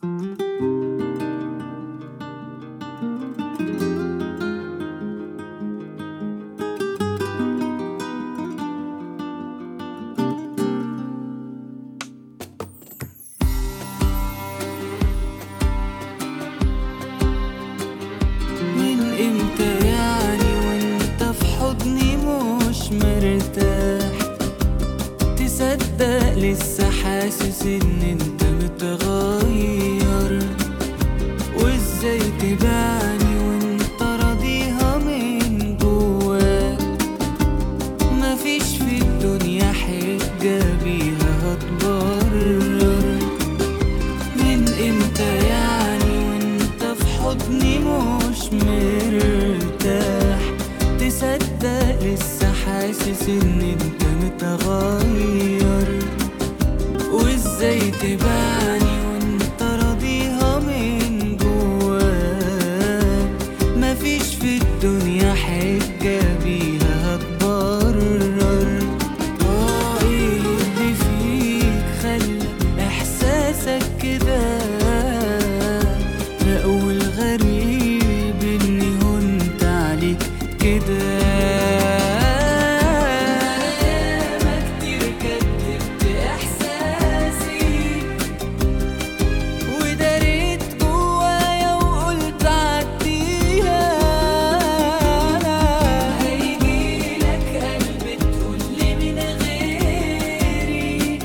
من امتى يعني وانت في حضني مش مرتاح تصدق لسه حاسس ان انت متغير وازاي تبعني وانت راضيها من جواك مفيش في الدنيا حجة بيها هتبرر من امتى يعني وانت في حضني مش مرتاح تصدق لسه حاسس ان انت متغير وازاي تبعني وانت راضيها من جواك مفيش في الدنيا حجة بيها هتبرر اه ايه اللي فيك خلى احساسك كده لا والغريب اني هنت عليك كده أنا كتير كدبت احساسي وداريت جوايا وقلت عديها هيجيلك قلب تقولي من غيري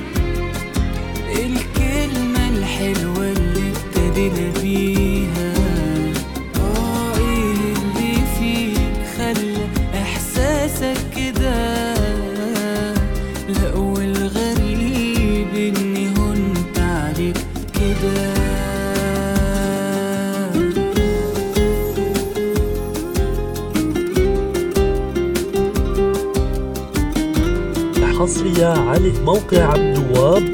الكلمة الحلوة اللي ابتدينا بيها اه ايه اللي فيك خلى احساسك كده لا والغريب اني هنت عليك كده حصرية على موقع عبد الوهاب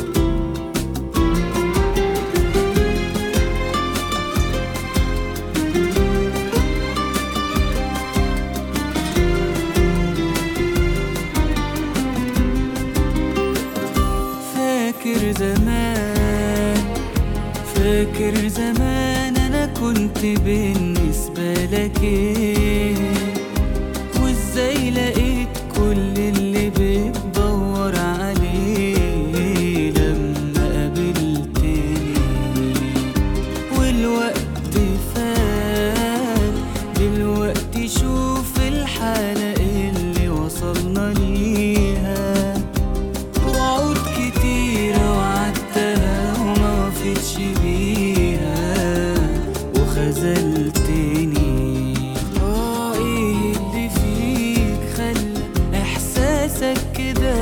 فاكر زمان فاكر زمان انا كنت بالنسبة لك ايه وازاي لقيت كل اللي بتدور عليه لما قابلتني والوقت فات دلوقتي شوف الحالة اللي وصلنا ليها وعود كتيرة وعدتها وما وفتش بيها وخذلتني اه ايه اللي فيك خلى احساسك كده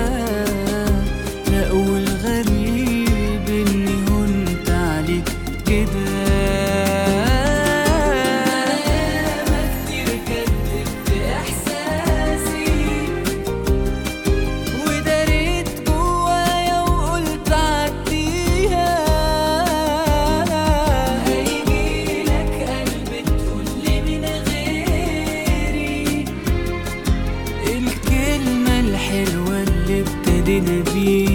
لا والغريب اني هنت عليك كده أنا كتير كدبت احساسي وداريت جوايا وقلت عديها هيجيلك قلب تقولي من غيري الكلمة الحلوة اللي ابتدينا بيها